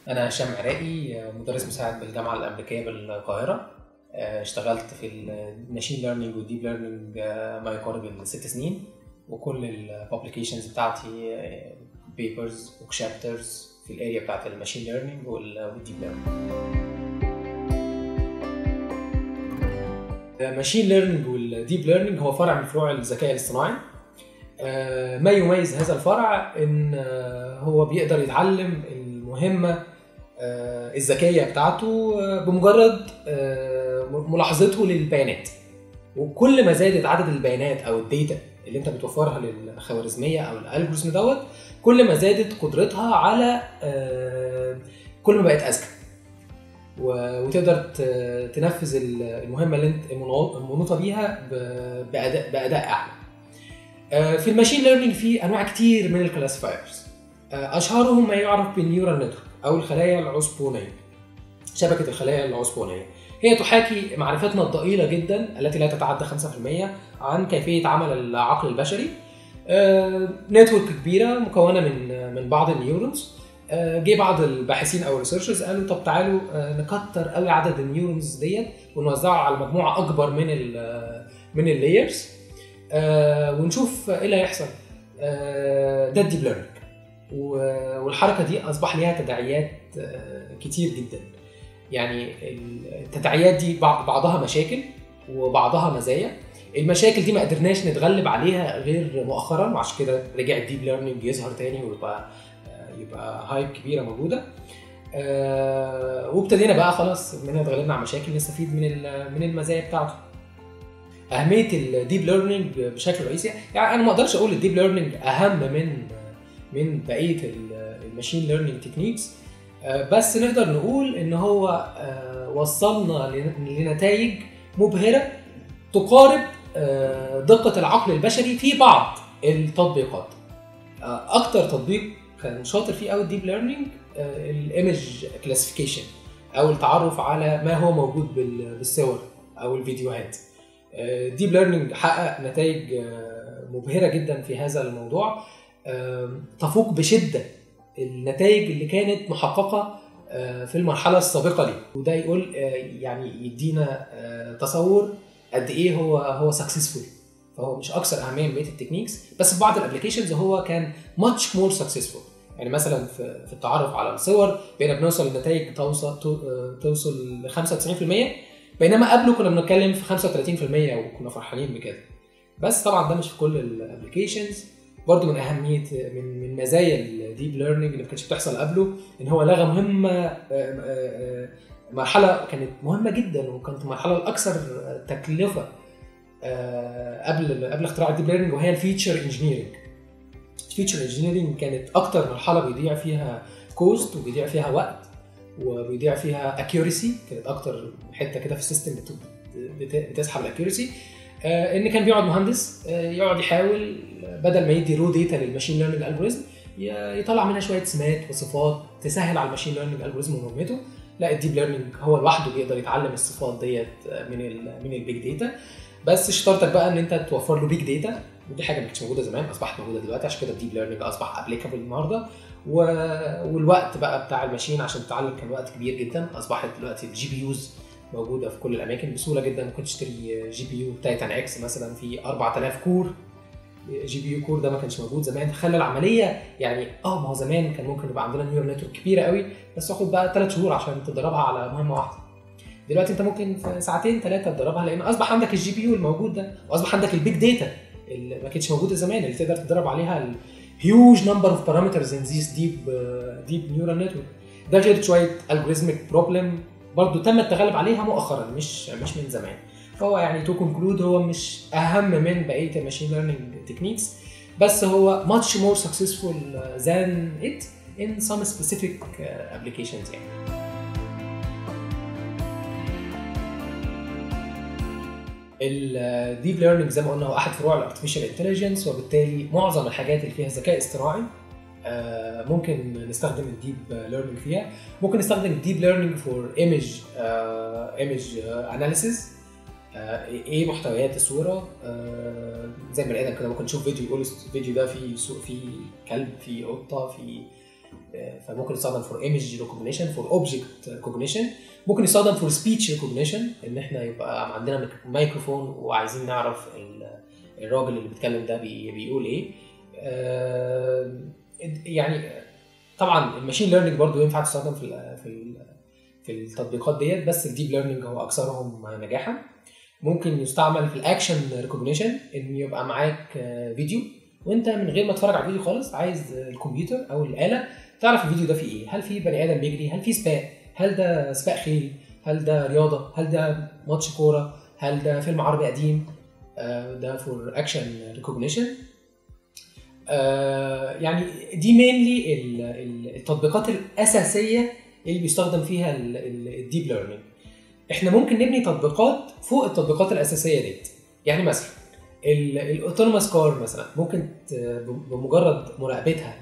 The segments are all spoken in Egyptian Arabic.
انا هشام عراقي مدرس مساعد بالجامعه الامريكيه بالقاهره اشتغلت في الماشين ليرنينج والديب ليرنينج ما يقارب الست سنين وكل الببليكيشنز بتاعتي بيبرز وشابترز في الاريا بتاعت الماشين ليرنينج والديب ليرنينج الماشين ليرنينج والديب ليرنينج هو فرع من فروع الذكاء الاصطناعي ما يميز هذا الفرع ان هو بيقدر يتعلم المهمه الذكيه بتاعته بمجرد ملاحظته للبيانات وكل ما زادت عدد البيانات او الداتا اللي انت بتوفرها للخوارزميه او الالجوريزم دوت كل ما زادت قدرتها على كل ما بقت اذكى وتقدر تنفذ المهمه اللي انت المنوطه بيها باداء باداء اعلى في الماشين ليرنينج في انواع كتير من الكلاسيفايرز اشهرهم ما يعرف بالنيورال نتورك او الخلايا العصبونيه شبكه الخلايا العصبونيه هي تحاكي معرفتنا الضئيله جدا التي لا تتعدى 5% عن كيفيه عمل العقل البشري نتورك كبيره مكونه من من بعض النيورونز جه بعض الباحثين او الريسيرشرز قالوا طب تعالوا نكتر قوي عدد النيورونز ديت ونوزعه على مجموعه اكبر من ال من اللايرز ونشوف ايه اللي هيحصل ده الديب ليرنينج والحركه دي اصبح ليها تداعيات كتير جدا يعني التداعيات دي بعضها مشاكل وبعضها مزايا المشاكل دي ما قدرناش نتغلب عليها غير مؤخرا وعشان كده رجع الديب ليرنينج يظهر تاني ويبقى يبقى هايب كبيره موجوده أه وابتدينا بقى خلاص بما اتغلبنا على مشاكل نستفيد من من المزايا بتاعته اهميه الديب ليرنينج بشكل رئيسي يعني انا ما اقدرش اقول الديب ليرنينج اهم من من بقيه الماشين ليرنينج تكنيكس بس نقدر نقول ان هو وصلنا لنتائج مبهره تقارب دقه العقل البشري في بعض التطبيقات اكتر تطبيق كان شاطر فيه قوي الديب ليرنينج الايمج كلاسيفيكيشن او التعرف على ما هو موجود بالصور او الفيديوهات ديب ليرنينج حقق نتائج مبهره جدا في هذا الموضوع تفوق بشده النتائج اللي كانت محققه في المرحله السابقه ليه وده يقول يعني يدينا تصور قد ايه هو هو سكسسفول فهو مش اكثر اهميه من بقيه التكنيكس بس في بعض الابلكيشنز هو كان ماتش مور سكسسفول يعني مثلا في, في التعرف على الصور بقينا بنوصل لنتائج توصل توصل ل 95% بينما قبله كنا بنتكلم في 35% وكنا فرحانين بكده بس طبعا ده مش في كل الابلكيشنز برضه من اهميه من من مزايا الديب ليرنينج اللي ما كانتش بتحصل قبله ان هو لغى مهمه مرحله كانت مهمه جدا وكانت المرحله الاكثر تكلفه قبل قبل اختراع الديب ليرنينج وهي الفيتشر انجينيرنج الفيتشر انجينيرنج كانت اكتر مرحله بيضيع فيها كوست وبيضيع فيها وقت وبيضيع فيها اكيورسي كانت اكتر حته كده في السيستم بتسحب الاكيورسي ان كان بيقعد مهندس يقعد يحاول بدل ما يدي رو داتا للماشين ليرنينج الجوريزم يطلع منها شويه سمات وصفات تسهل على الماشين ليرنينج الجوريزم ومهمته لا الديب ليرنينج هو لوحده بيقدر يتعلم الصفات ديت من ال من البيج داتا بس شطارتك بقى ان انت توفر له بيج داتا ودي حاجه ما كانتش موجوده زمان اصبحت موجوده دلوقتي عشان كده الديب ليرنينج اصبح ابليكابل النهارده و... والوقت بقى بتاع الماشين عشان تتعلم كان وقت كبير جدا اصبحت دلوقتي الجي بي يوز موجوده في كل الاماكن بسهوله جدا ممكن تشتري جي بي يو تايتان اكس مثلا في 4000 كور جي بي يو كور ده ما كانش موجود زمان خلى العمليه يعني اه ما هو زمان كان ممكن يبقى عندنا نيورال نتورك كبيره قوي بس تاخد بقى ثلاث شهور عشان تدربها على مهمه واحده دلوقتي انت ممكن في ساعتين ثلاثه تدربها لان اصبح عندك الجي بي يو الموجود ده واصبح عندك البيج داتا اللي ما كانتش موجوده زمان اللي تقدر تدرب عليها الهيوج نمبر اوف بارامترز ان ذيس ديب ديب نيورال نتورك ده غير شويه الجوريزميك بروبلم برضه تم التغلب عليها مؤخرا مش مش من زمان فهو يعني تو كونكلود هو مش اهم من بقيه الماشين ليرنينج تكنيكس بس هو much more successful than it in some specific applications يعني الديب ليرنينج زي ما قلنا هو احد فروع الارتفيشال انتليجنس وبالتالي معظم الحاجات اللي فيها ذكاء اصطناعي ممكن نستخدم الديب ليرنينج فيها ممكن نستخدم الديب ليرنينج فور ايمج ايمج اناليسيز ايه محتويات الصوره زي ما ادم كده ممكن نشوف فيديو يقول الفيديو ده فيه فيه كلب فيه قطه فيه فممكن يستخدم فور ايمج ريكوجنيشن فور اوبجكت ريكوجنيشن ممكن يستخدم فور سبيتش ريكوجنيشن ان احنا يبقى عندنا مايكروفون وعايزين نعرف الراجل اللي بيتكلم ده بيقول ايه يعني طبعا الماشين ليرنينج برضو ينفع تستخدم في في في التطبيقات ديت بس الديب ليرنينج هو اكثرهم نجاحا ممكن يستعمل في الاكشن ريكوجنيشن ان يبقى معاك فيديو وانت من غير ما تتفرج على الفيديو خالص عايز الكمبيوتر او الاله تعرف الفيديو ده فيه ايه هل في بني ادم بيجري هل في سباق هل ده سباق خيل هل ده رياضه هل ده ماتش كوره هل ده فيلم عربي قديم ده فور اكشن ريكوجنيشن يعني دي مينلي التطبيقات الاساسيه اللي بيستخدم فيها الديب ليرنينج احنا ممكن نبني تطبيقات فوق التطبيقات الاساسيه ديت يعني مثلا الاوتونوموس كار مثلا ممكن بمجرد مراقبتها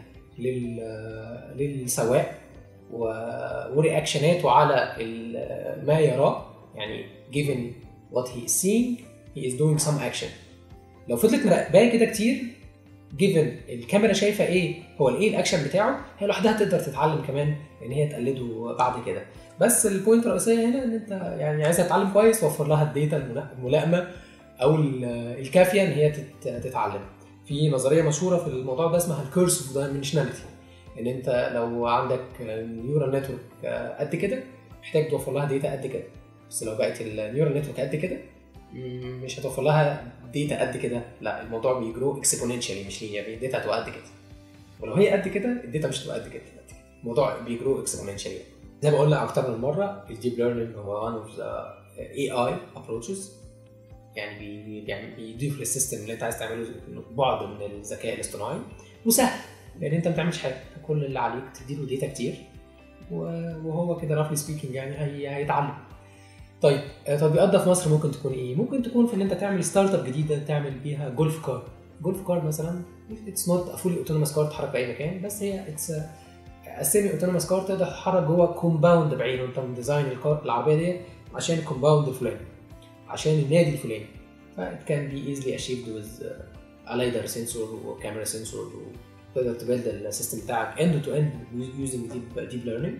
للسواق ورياكشناته على ما يراه يعني given what he is seeing he is doing some action لو فضلت مراقباه كده كتير جيفن الكاميرا شايفه ايه هو الايه الاكشن بتاعه هي لوحدها تقدر تتعلم كمان ان هي تقلده بعد كده بس البوينت الرئيسيه هنا ان انت يعني عايزها تتعلم كويس وفر لها الداتا الملائمه او الكافيه ان هي تتعلم في نظريه مشهوره في الموضوع ده اسمها الكيرس اوف دايمنشناليتي ان انت لو عندك نيورال نتورك قد كده محتاج توفر لها داتا قد كده بس لو بقت النيورال نتورك قد كده مش هتوفر لها داتا قد كده لا الموضوع بيجرو اكسبوننشالي مش لينير الداتا هتبقى قد كده ولو هي قد كده الداتا مش هتبقى قد كده الموضوع بيجرو اكسبوننشالي زي ما قلنا اكتر من مره الديب ليرنينج هو one of the AI approaches يعني بي يعني بيضيف للسيستم اللي انت عايز تعمله بعد من الذكاء الاصطناعي وسهل لان انت ما بتعملش حاجه كل اللي عليك تديله داتا كتير وهو كده رافلي سبيكينج يعني هي هيتعلم طيب تطبيقات ده في مصر ممكن تكون ايه؟ ممكن تكون في ان انت تعمل ستارت اب جديده تعمل بيها جولف كار جولف كار مثلا اتس نوت فولي اوتونوموس كار تتحرك في اي مكان بس هي اتس السيمي اوتونوموس كار تقدر تتحرك جوه كومباوند بعينه انت مديزاين الكار العربيه ديت عشان الكومباوند الفلاني عشان النادي الفلاني فات كان بي ايزلي اشيفد وذ الايدر سنسور وكاميرا سنسور وتقدر تبيلد السيستم بتاعك اند تو اند يوزنج ديب ديب ليرنينج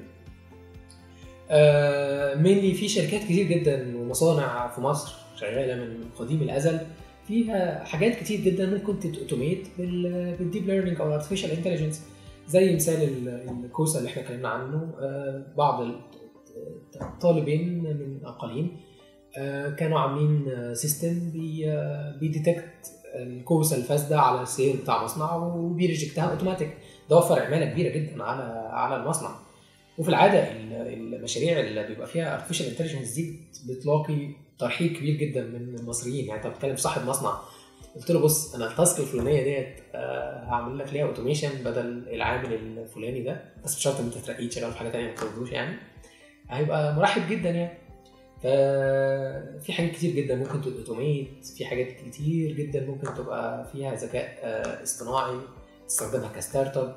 مينلي في شركات كتير جدا ومصانع في مصر شغاله من قديم الازل فيها حاجات كتير جدا ممكن تتوتوميت بالديب ليرنينج او الارتفيشال انتليجنس زي مثال الكوسا اللي احنا اتكلمنا عنه بعض الطالبين من اقاليم كانوا عاملين سيستم بيديتكت الكوسه الفاسده على السير بتاع مصنع وبيريجكتها اوتوماتيك ده وفر عماله كبيره جدا على على المصنع وفي العاده المشاريع اللي بيبقى فيها ارتفيشال انتليجنس دي بتلاقي ترحيب كبير جدا من المصريين يعني انت بتتكلم صاحب مصنع قلت له بص انا التاسك الفلانيه ديت هعمل لك ليها اوتوميشن بدل العامل الفلاني ده بس بشرط ان انت ترقيه تشتغل في حاجه ثانيه ما تزودوش يعني هيبقى مرحب جدا يعني ففي حاجات كتير جدا ممكن تاوتوميت في حاجات كتير جدا ممكن تبقى فيها ذكاء اصطناعي تستخدمها كستارت اب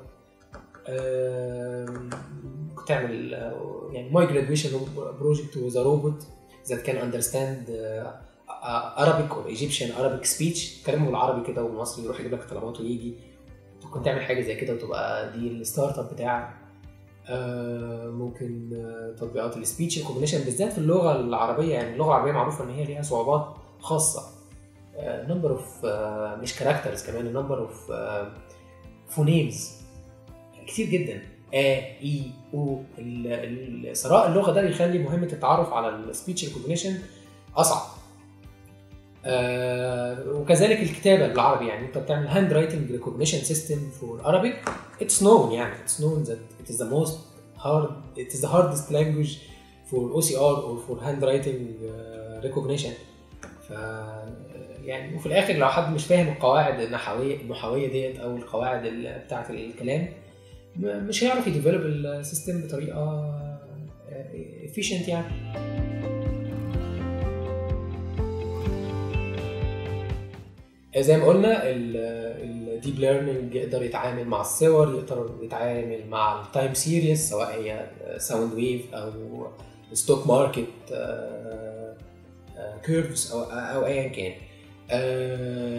ممكن تعمل يعني ماي جرادويشن بروجكت وذ روبوت ذات كان اندرستاند Arabic or Egyptian Arabic speech تكلمه بالعربي كده والمصري يروح يجيب لك طلبات ويجي ممكن تعمل حاجه زي كده وتبقى دي الستارت اب بتاعك ممكن تطبيقات السبيتش ريكوجنيشن بالذات في اللغه العربيه يعني اللغه العربيه معروفه ان هي ليها صعوبات خاصه نمبر اوف مش كاركترز كمان نمبر اوف فونيمز كتير جدا ا اي او ثراء اللغه ده بيخلي مهمه التعرف على السبيتش ريكوجنيشن اصعب آه وكذلك الكتابه بالعربي يعني انت بتعمل هاند رايتنج ريكوجنيشن سيستم فور Arabic اتس نون يعني اتس نون ذات it is the most hard it is the hardest language for OCR or for handwriting uh, recognition ف يعني وفي الاخر لو حد مش فاهم القواعد النحويه النحويه ديت او القواعد بتاعه الكلام مش هيعرف يديفلوب السيستم بطريقه efficient يعني زي ما قلنا الديب ليرنينج يقدر يتعامل مع الصور يقدر يتعامل مع التايم سيريز سواء هي ساوند ويف او ستوك ماركت كيرفز او او ايا كان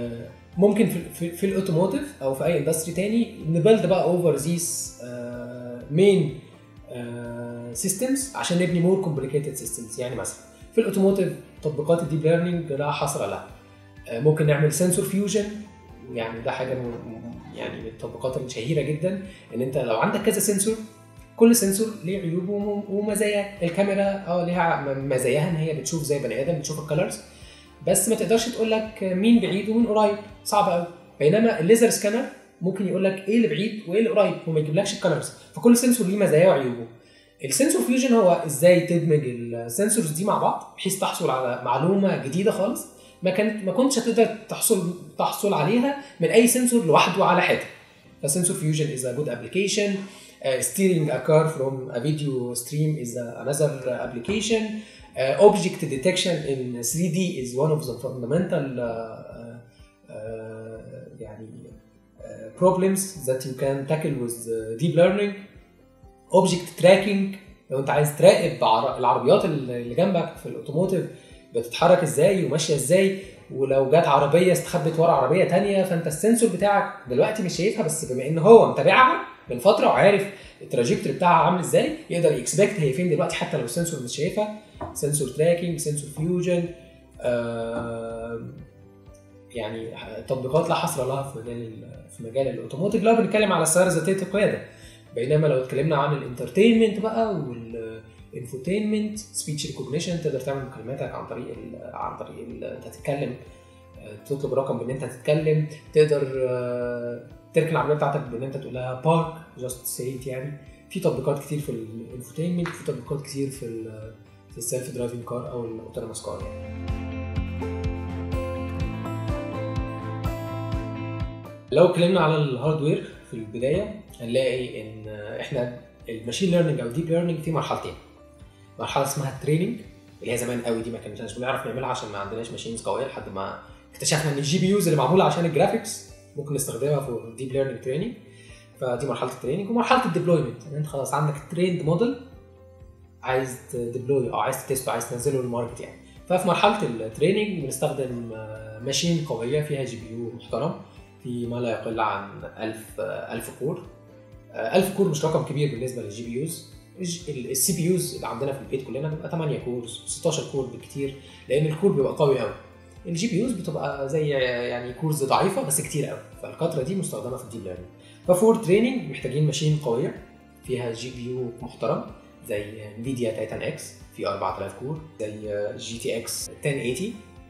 ممكن في في, في الاوتوموتيف او في اي اندستري تاني نبلد بقى اوفر ذيس مين سيستمز عشان نبني مور كومبليكيتد سيستمز يعني مثلا في الاوتوموتيف تطبيقات الديب ليرنينج لا حصر لها آه، ممكن نعمل سنسور فيوجن يعني ده حاجه يعني من التطبيقات الشهيره جدا ان انت لو عندك كذا سنسور كل سنسور ليه عيوبه ومزايا الكاميرا اه ليها مزاياها ان هي بتشوف زي بني ادم بتشوف الكالرز بس ما تقدرش تقول لك مين بعيد ومين قريب صعب قوي بينما الليزر سكانر ممكن يقول لك ايه اللي بعيد وايه اللي قريب وما يجيبلكش الكالرز فكل سنسور ليه مزاياه وعيوبه السنسور فيوجن هو ازاي تدمج السنسورز دي مع بعض بحيث تحصل على معلومه جديده خالص ما كانت ما كنتش هتقدر تحصل تحصل عليها من اي سنسور لوحده على حده فسنسور فيوجن از ا جود ابلكيشن steering a car from a video stream is a, another application uh, object detection in 3D is one of the fundamental uh, uh, يعني uh, problems that you can tackle with uh, deep learning object tracking لو انت عايز تراقب العربيات اللي جنبك في الاوتوموتيف بتتحرك ازاي وماشيه ازاي ولو جت عربيه استخبت ورا عربيه تانية فانت السنسور بتاعك دلوقتي مش شايفها بس بما ان هو متابعها من فتره وعارف التراجكتوري بتاعها عامل ازاي يقدر يكسبكت هي فين دلوقتي حتى لو السنسور مش شايفها سنسور تراكنج سنسور فيوجن يعني تطبيقات لا حصر لها في مجال في مجال الاوتوموتيف لو بنتكلم على السياره ذاتيه القياده بينما لو اتكلمنا عن الانترتينمنت بقى والانفوتينمنت سبيتش ريكوجنيشن تقدر تعمل مكالماتك عن طريق ال عن طريق ال انت تتكلم تطلب رقم بان انت تتكلم تقدر تركن العربيه بتاعتك بان انت تقول لها بارك جاست سيت يعني في تطبيقات كتير في الانفوتينمنت في تطبيقات كتير في ال في السيلف درايفنج كار او الاوتونوموس كار يعني. لو اتكلمنا على الهاردوير في البدايه هنلاقي ان احنا الماشين ليرنينج او الديب ليرنينج في مرحلتين مرحله اسمها التريننج اللي هي زمان قوي دي ما كناش بنعرف نعملها عشان ما عندناش ماشينز قويه لحد ما اكتشفنا ان الجي بي يوز اللي معموله عشان الجرافيكس ممكن نستخدمها في الديب ليرنينج تريننج فدي مرحله التريننج ومرحله الديبلويمنت ان انت خلاص عندك تريند موديل عايز تديبلوي او عايز تيست عايز تنزله للماركت يعني ففي مرحله التريننج بنستخدم ماشين قويه فيها جي بي يو محترم في ما لا يقل عن 1000 1000 كور 1000 كور مش رقم كبير بالنسبه للجي بي يوز السي بي يوز اللي عندنا في البيت كلنا بيبقى 8 كور 16 كور بالكتير لان الكور بيبقى قوي قوي الجي بي يوز بتبقى زي يعني كورز ضعيفه بس كتير قوي فالكتره دي مستخدمه في الديب ليرنينج ففور تريننج محتاجين ماشين قويه فيها جي بي يو محترم زي انفيديا تايتان اكس في 4000 كور زي جي تي اكس 1080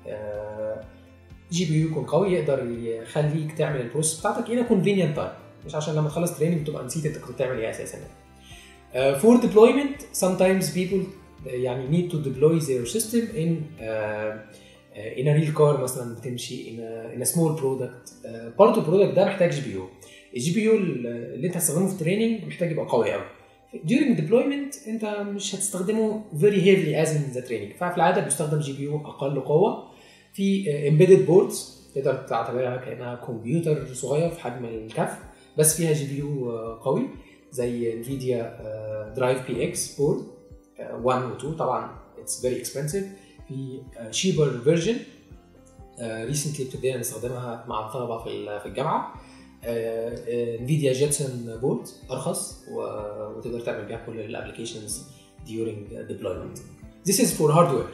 جي بي يو يكون قوي يقدر يخليك تعمل البروسيس بتاعتك الى كونفينينت تايم مش عشان لما تخلص تريننج تبقى نسيت انت كنت بتعمل ايه اساسا فور ديبلويمنت sometimes people يعني need to deploy their system in uh, in a real car مثلا بتمشي in a, in a small product uh, برضه البرودكت ده محتاج جي بي يو الجي بي يو اللي انت هتستخدمه في التريننج محتاج يبقى قوي قوي during deployment انت مش هتستخدمه very heavily as in the training ففي العاده بيستخدم جي بي يو اقل قوه في embedded boards تقدر تعتبرها كانها كمبيوتر صغير في حجم الكف بس فيها جي بي يو قوي زي انفيديا درايف بي اكس بورد 1 و 2 طبعا اتس فيري اكسبنسيف في شيبر فيرجن ريسنتلي ابتدينا نستخدمها مع الطلبه في في الجامعه انفيديا جيتسون بورد ارخص وتقدر تعمل بيها كل الابلكيشنز during deployment. This is for hardware.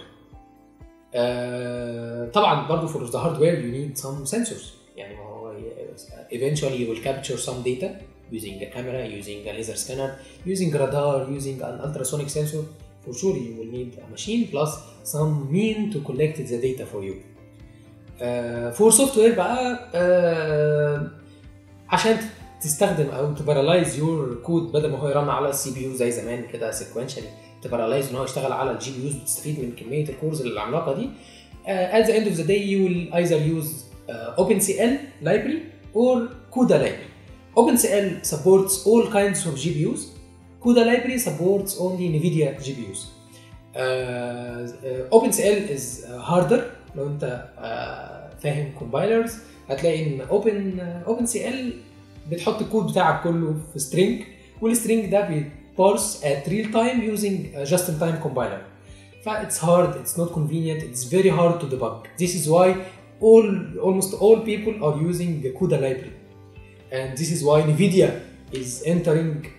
Uh, طبعا برضه for the hardware you need some sensors يعني هو eventually you will capture some data using a camera, using a laser scanner, using radar, using an ultrasonic sensor. For sure you will need a machine plus some mean to collect the data for you. Uh, for software بقى uh, عشان تستخدم او تبارالايز يور كود بدل ما هو يرن على السي بي يو زي زمان كده سيكونشالي تبارالايز ان هو يشتغل على الجي بي يوز بتستفيد من كميه الكورز العملاقه دي uh, at the end of the day you will either use uh, OpenCL library or CUDA library. OpenCL supports all kinds of GPUs. CUDA library supports only NVIDIA GPUs. Uh, uh, OpenCL is harder لو انت uh, فاهم compilers هتلاقي ان Open uh, OpenCL بتحط الكود بتاعك كله في string والstring ده بيبارس at real time using a just in time compiler. ف it's hard, it's not convenient, it's very hard to debug. This is why all almost all people are using the CUDA library. And this is why NVIDIA is entering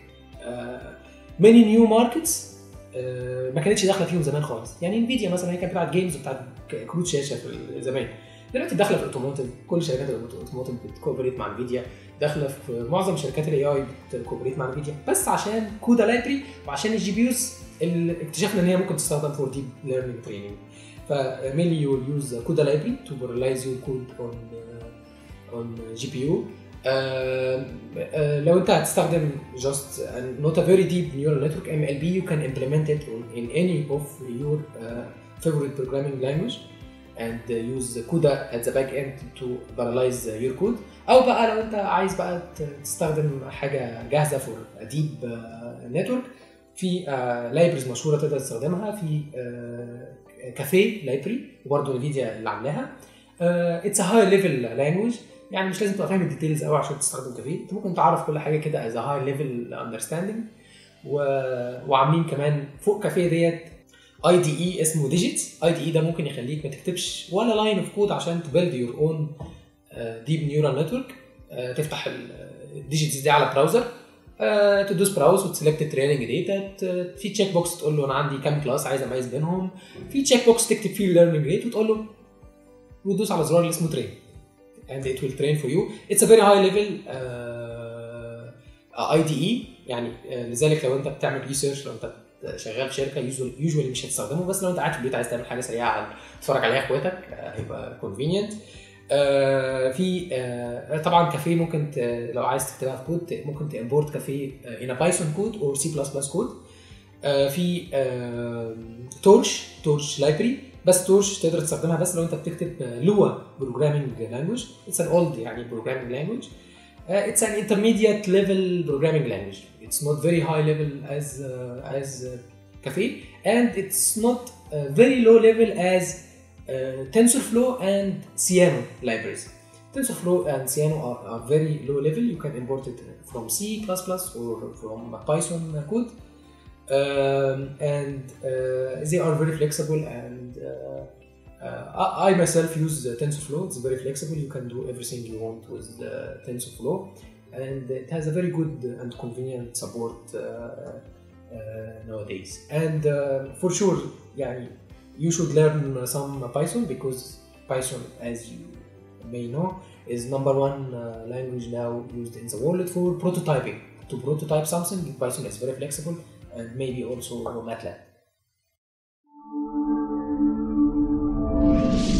ماني نيو ماركتس ما كانتش داخله فيهم زمان خالص يعني انفيديا مثلا هي كانت بتاعت جيمز وبتاعت ك- كروت شاشه في زمان دلوقتي داخله في الاوتوموتيف كل شركات الاوتوموتيف بتكوبريت مع انفيديا داخله في معظم شركات الاي اي بتكوبريت مع انفيديا بس عشان كودا لايبرري وعشان الجي بي يوز اللي اكتشفنا ان هي ممكن تستخدم فور ديب ليرنينج تريننج فمينلي يو يوز كودا لايبرري تو بارلايز يور كود اون اون جي بي يو لو انت هتستخدم just uh, not a very deep neural network MLB you can implement it on, in any of your uh, favorite programming language and uh, use CUDA at the back end to parallelize uh, your code او بقى لو انت عايز بقى ت- تستخدم حاجه جاهزه for a deep uh, network في لايبرز مشهوره تقدر تستخدمها في كافيه لايبرري وبرضه انفيديا اللي عاملاها اتس ا هاي ليفل لانجوج يعني مش لازم تبقى فاهم الديتيلز قوي عشان تستخدم كافيه انت ممكن تعرف كل حاجه كده از هاي ليفل اندرستاندنج وعاملين كمان فوق كافيه ديت اي دي اي اسمه ديجيتس اي دي اي ده ممكن يخليك ما تكتبش ولا لاين اوف كود عشان تبيلد يور اون ديب نيورال نتورك تفتح الديجيتس دي على براوزر آه، تدوس براوز وتسلكت التريننج داتا في تشيك بوكس تقول له انا عندي كام كلاس عايز اميز بينهم في تشيك بوكس تكتب فيه الليرنينج ريت وتقول له وتدوس على زرار اللي اسمه ترين and it will train for you it's a very high level اي دي اي يعني آه، لذلك لو انت بتعمل ريسيرش لو انت شغال في شركه يوجوالي مش هتستخدمه بس لو انت قاعد في البيت عايز تعمل حاجه سريعه تتفرج عليها اخواتك آه، هيبقى convenient آه، في آه، طبعا كافيه ممكن ت... لو عايز تكتبها في كود ت- ممكن تامبورت كافيه ان بايثون كود او سي بلس بلس كود في تورش تورش لايبرري بس تورش تقدر تستخدمها بس لو انت بتكتب لوا بروجرامينج لانجوج اتس ان اولد يعني بروجرامينج لانجوج اتس ان intermediate level programming language it's not very high level as uh, as uh, cafe and it's not uh, very low level as uh, TensorFlow and Ciano libraries. TensorFlow and Ciano are, are very low level. You can import it from C++ or from Python code. Um, and uh, they are very flexible and uh, uh, I, I myself use uh, TensorFlow. It's very flexible. You can do everything you want with uh, TensorFlow, and it has a very good and convenient support uh, uh, nowadays. And uh, for sure, يعني, you should learn some Python because Python, as you may know, is number one uh, language now used in the world for prototyping. To prototype something, Python is very flexible, and maybe also MATLAB.